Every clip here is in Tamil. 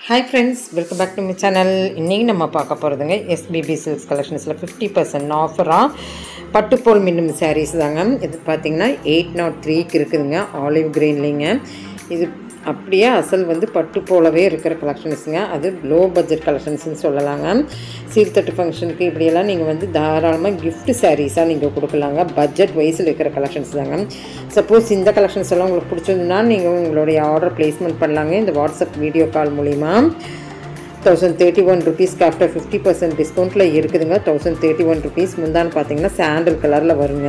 hi friends welcome back to my channel இன்றைக்கி நம்ம பார்க்க போகிறதுங்க எஸ்பிபி சில்க்ஸ் கலெக்ஷன்ஸில் ஃபிஃப்டி பர்சன்ட் ஆஃபராக பட்டுப்போல் மின்னும் சாரீஸ் தாங்க இது பார்த்தீங்கன்னா எயிட் நாட் த்ரீக்கு இருக்குதுங்க ஆலிவ் க்ரீன்லிங்க இது அப்படியே அசல் வந்து பட்டு போலவே இருக்கிற கலெக்ஷன்ஸுங்க அது லோ பட்ஜெட் கலெக்ஷன்ஸ்னு சொல்லலாங்க சீர்தட்டு ஃபங்க்ஷனுக்கு இப்படியெல்லாம் நீங்கள் வந்து தாராளமாக gift சாரீஸாக நீங்கள் கொடுக்கலாங்க பட்ஜெட் வைஸில் இருக்கிற கலெக்ஷன்ஸ் தாங்க சப்போஸ் இந்த கலெக்ஷன்ஸ் எல்லாம் உங்களுக்கு பிடிச்சிருந்ததுன்னா நீங்கள் உங்களுடைய ஆர்டர் பிளேஸ்மெண்ட் பண்ணலாங்க இந்த வாட்ஸ்அப் வீடியோ கால் மூலிமா தௌசண்ட் தேர்ட்டி ஒன் ருபீஸ்க்கு ஆஃப்டர் ஃபிஃப்டி பர்சன்ட் டிஸ்கவுண்ட்டில் இருக்குதுங்க தௌசண்ட் தேர்ட்டி ஒன் ருபீஸ் முந்தான்னு பார்த்தீங்கன்னா சாண்டில் கலரில் வருங்க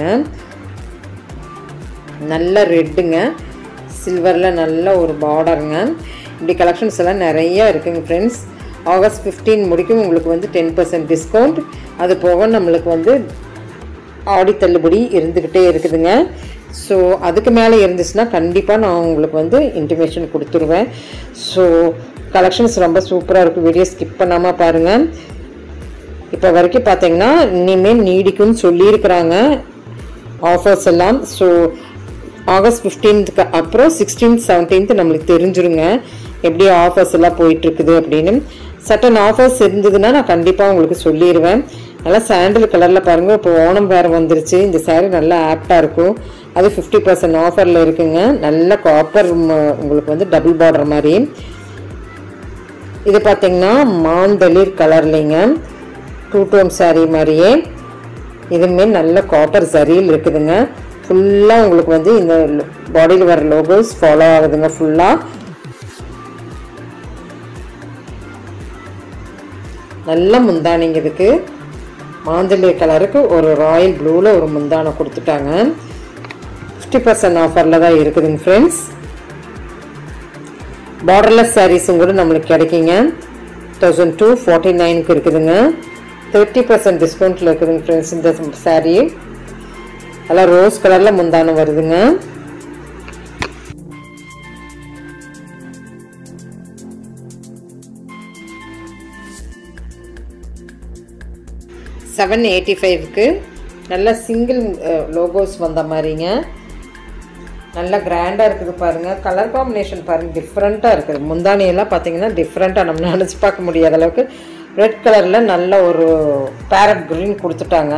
நல்ல ரெட்டுங்க சில்வரில் நல்ல ஒரு பார்டருங்க இப்படி கலெக்ஷன்ஸ் எல்லாம் நிறைய இருக்குங்க ஃப்ரெண்ட்ஸ் ஆகஸ்ட் ஃபிஃப்டீன் முடிக்கும் உங்களுக்கு வந்து டென் பர்சன்ட் டிஸ்கவுண்ட் அது போக நம்மளுக்கு வந்து ஆடி தள்ளுபடி இருந்துக்கிட்டே இருக்குதுங்க ஸோ அதுக்கு மேலே இருந்துச்சுன்னா கண்டிப்பாக நான் உங்களுக்கு வந்து இன்டிமேஷன் கொடுத்துருவேன் ஸோ கலெக்ஷன்ஸ் ரொம்ப சூப்பராக இருக்குது வீடியோ ஸ்கிப் பண்ணாமல் பாருங்கள் இப்போ வரைக்கும் பார்த்தீங்கன்னா இனிமேல் நீடிக்கும்னு சொல்லியிருக்கிறாங்க ஆஃபர்ஸ் எல்லாம் ஸோ ஆகஸ்ட் ஃபிஃப்டீன்த்துக்கு அப்புறம் சிக்ஸ்டீன்த் செவன்டீன்த் நம்மளுக்கு தெரிஞ்சிருங்க எப்படி ஆஃபர்ஸ் எல்லாம் போயிட்டுருக்குது அப்படின்னு சட்டன் ஆஃபர்ஸ் இருந்ததுன்னா நான் கண்டிப்பாக உங்களுக்கு சொல்லிடுவேன் நல்லா சாண்டில் கலரில் பாருங்கள் இப்போ ஓணம் வேறு வந்துருச்சு இந்த saree நல்லா ஆப்டாக இருக்கும் அது ஃபிஃப்டி பர்சன்ட் ஆஃபரில் இருக்குங்க நல்ல காப்பர் உங்களுக்கு வந்து டபுள் பார்டர் மாதிரி இது பார்த்தீங்கன்னா மாந்தளிர் கலர்லிங்க டூ டோன் saree மாதிரியே இதுவுமே நல்ல காப்பர் சரியில் இருக்குதுங்க ஃபுல்லாக உங்களுக்கு வந்து இந்த பாடியில் வர லோகோஸ் ஃபாலோ ஆகுதுங்க ஃபுல்லாக நல்ல முந்தானிங்க இதுக்கு மாந்தளிய கலருக்கு ஒரு ராயல் ப்ளூவில் ஒரு முந்தானை கொடுத்துட்டாங்க ஃபிஃப்டி பர்சன்ட் ஆஃபரில் தான் இருக்குதுங்க ஃப்ரெண்ட்ஸ் பார்டர்லெஸ் சாரீஸும் கூட நம்மளுக்கு கிடைக்குங்க தௌசண்ட் டூ ஃபார்ட்டி நைனுக்கு இருக்குதுங்க தேர்ட்டி பர்சன்ட் டிஸ்கவுண்ட்டில் இருக்குதுங்க ஃப்ரெண்ட்ஸ் இந்த saree எல்லாம் ரோஸ் கலரில் முந்தானம் வருதுங்க செவன் எயிட்டி ஃபைவ்க்கு நல்ல சிங்கிள் லோகோஸ் வந்த மாதிரிங்க நல்ல கிராண்டாக இருக்குது பாருங்கள் கலர் காம்பினேஷன் பாருங்கள் டிஃப்ரெண்ட்டாக இருக்குது முந்தானியெல்லாம் பார்த்தீங்கன்னா டிஃப்ரெண்ட்டாக நம்ம நினச்சி பார்க்க முடியாத அளவுக்கு ரெட் கலரில் நல்ல ஒரு பேரட் க்ரீன் கொடுத்துட்டாங்க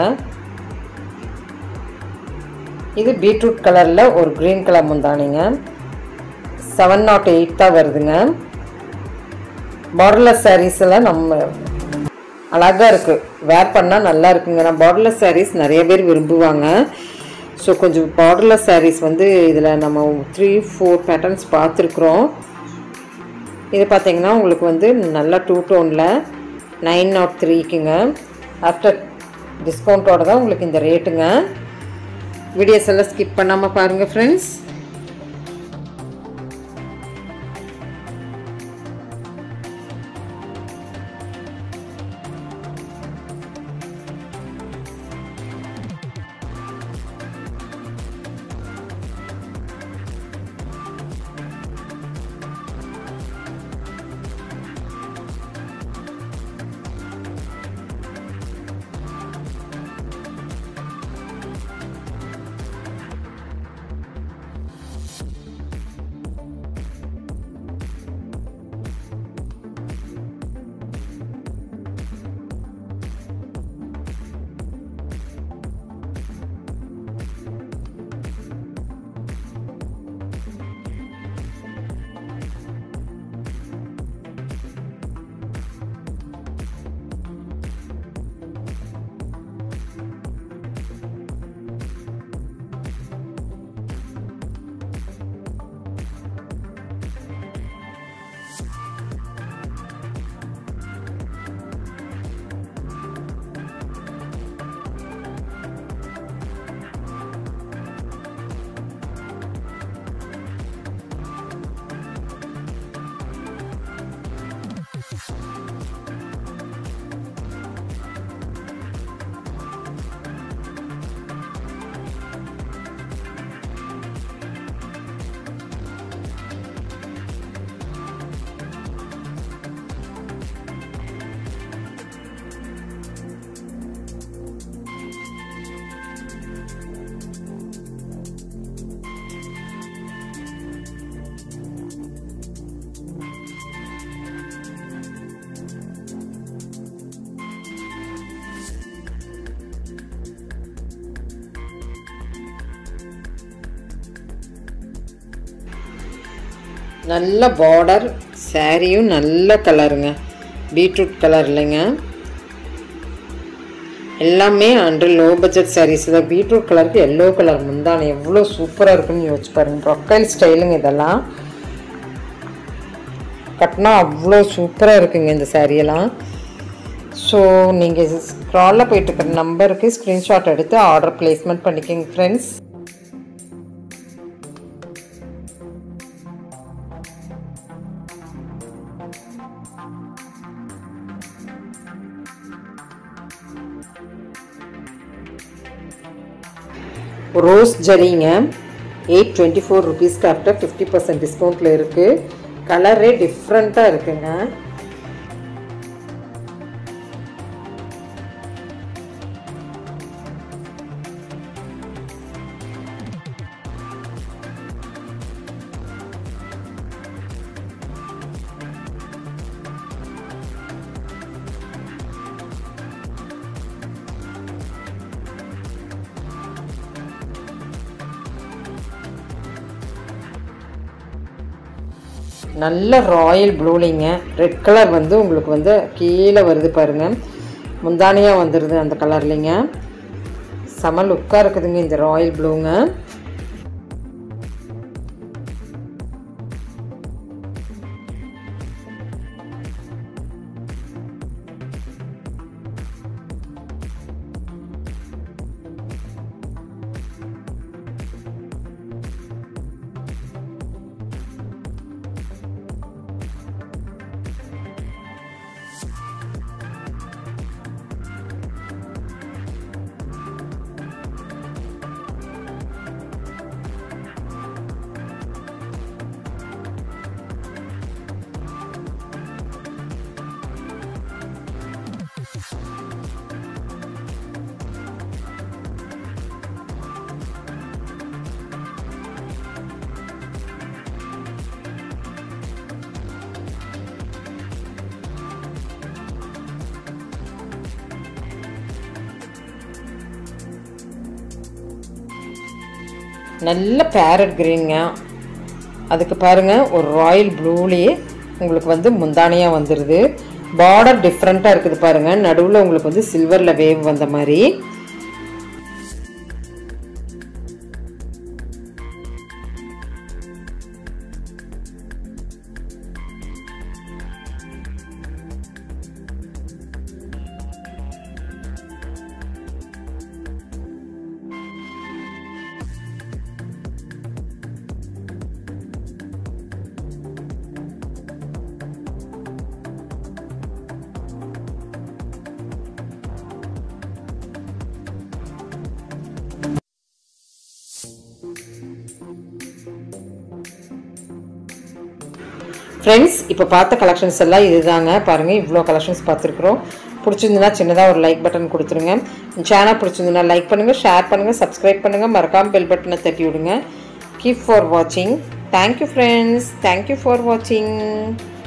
இது பீட்ரூட் கலரில் ஒரு க்ரீன் கலர் முந்தானிங்க செவன் நாட் எயிட் தான் வருதுங்க பார்டர்லெஸ் சாரீஸ் எல்லாம் நம்ம அழகாக இருக்குது வேர் பண்ணால் நல்லா இருக்குங்க நான் பார்டர்லெஸ் சாரீஸ் நிறைய பேர் விரும்புவாங்க ஸோ கொஞ்சம் பார்டர்லெஸ் சாரீஸ் வந்து இதில் நம்ம த்ரீ ஃபோர் பேட்டர்ன்ஸ் பார்த்துருக்குறோம் இது பார்த்தீங்கன்னா உங்களுக்கு வந்து நல்லா டூ டோனில் நைன் நாட் த்ரீக்குங்க ஆஃப்டர் டிஸ்கவுண்ட்டோட தான் உங்களுக்கு இந்த ரேட்டுங்க வீடியோஸ் எல்லாம் ஸ்கிப் பண்ணாமல் பாருங்கள் ஃப்ரெண்ட்ஸ் நல்ல பார்டர் சாரியும் நல்ல கலருங்க பீட்ரூட் கலர் இல்லைங்க எல்லாமே அன்று லோ பட்ஜெட் சாரீஸ் தான் பீட்ரூட் கலருக்கு எல்லோ கலர் முந்தானே எவ்வளோ சூப்பராக இருக்குன்னு யோசிச்சு பாருங்க ப்ரொக்கைல் ஸ்டைலுங்க இதெல்லாம் கட்டினா அவ்வளோ சூப்பராக இருக்குங்க இந்த சாரியெல்லாம் ஸோ நீங்கள் ஸ்க்ராலில் போயிட்டு இருக்கிற நம்பருக்கு ஸ்க்ரீன்ஷாட் எடுத்து ஆர்டர் பிளேஸ்மெண்ட் பண்ணிக்கோங்க ஃப்ரெண்ட்ஸ் ரோஸ் ஜரிங்க எயிட் டுவெண்ட்டி ஃபோர் ருபீஸ்க்கு ஆஃப்டர் ஃபிஃப்டி பர்சன்ட் டிஸ்கவுண்ட்டில் இருக்குது கலரே டிஃப்ரெண்ட்டாக இருக்குங்க நல்ல ராயல் ப்ளூலிங்க ரெட் கலர் வந்து உங்களுக்கு வந்து கீழே வருது பாருங்க முந்தானியாக வந்துடுது அந்த கலர்லிங்க செம லுக்காக இருக்குதுங்க இந்த ராயல் ப்ளூங்க நல்ல பேரட் க்ரீனுங்க அதுக்கு பாருங்கள் ஒரு ராயல் ப்ளூலேயே உங்களுக்கு வந்து முந்தானையாக வந்துடுது பார்டர் டிஃப்ரெண்ட்டாக இருக்குது பாருங்கள் நடுவில் உங்களுக்கு வந்து சில்வரில் வேவ் வந்த மாதிரி ஃப்ரெண்ட்ஸ் இப்போ பார்த்த கலெக்ஷன்ஸ் எல்லாம் இதுதாங்க பாருங்கள் இவ்வளோ கலெக்ஷன்ஸ் பார்த்துருக்குறோம் பிடிச்சிருந்துன்னா சின்னதாக ஒரு லைக் பட்டன் கொடுத்துருங்க சேனல் பிடிச்சிருந்துன்னா லைக் பண்ணுங்கள் ஷேர் பண்ணுங்கள் சப்ஸ்கிரைப் பண்ணுங்கள் மறக்காமல் பெல் பட்டனை தட்டி விடுங்க கீப் ஃபார் வாட்சிங் தேங்க்யூ ஃப்ரெண்ட்ஸ் தேங்க்யூ ஃபார் வாட்சிங்